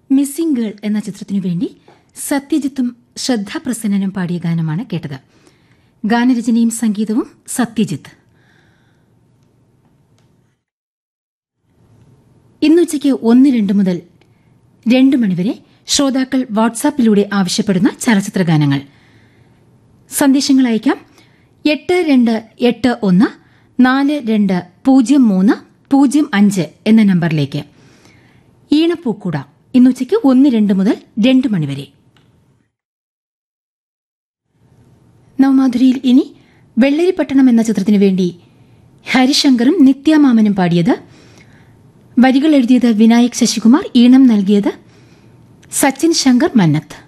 missing girl എന്ന ചിത്രത്തിനു വേണ്ടി സത്യജിത്തും ശ്രദ്ധാപ്രസന്നനും പാടിയ ഗാനമാണ് കേട്ടത് ഗാനരചനയും സംഗീതവും സത്യജിത്ത് ഇന്നുച്ചയ്ക്ക് ഒന്ന് രണ്ട് മുതൽ രണ്ട് മണിവരെ ശ്രോതാക്കൾ വാട്സാപ്പിലൂടെ ആവശ്യപ്പെടുന്ന ചലച്ചിത്ര ഗാനങ്ങൾ സന്ദേശങ്ങൾ അയക്കാം എട്ട് രണ്ട് എട്ട് ഒന്ന് നാല് രണ്ട് പൂജ്യം മൂന്ന് പൂജ്യം അഞ്ച് എന്ന നമ്പറിലേക്ക് ഈണപ്പൂക്കൂട ഇന്നുച്ചയ്ക്ക് ഒന്ന് രണ്ട് മുതൽ രണ്ട് മണിവരെ നവമാധുരിയിൽ ഇനി വെള്ളരിപ്പട്ടണം എന്ന ചിത്രത്തിനു വേണ്ടി ഹരിശങ്കറും നിത്യാമാമനും പാടിയത് വരികൾ എഴുതിയത് വിനായക് ശശികുമാർ ഈണം നൽകിയത് സച്ചിൻ ശങ്കർ മന്നത്ത്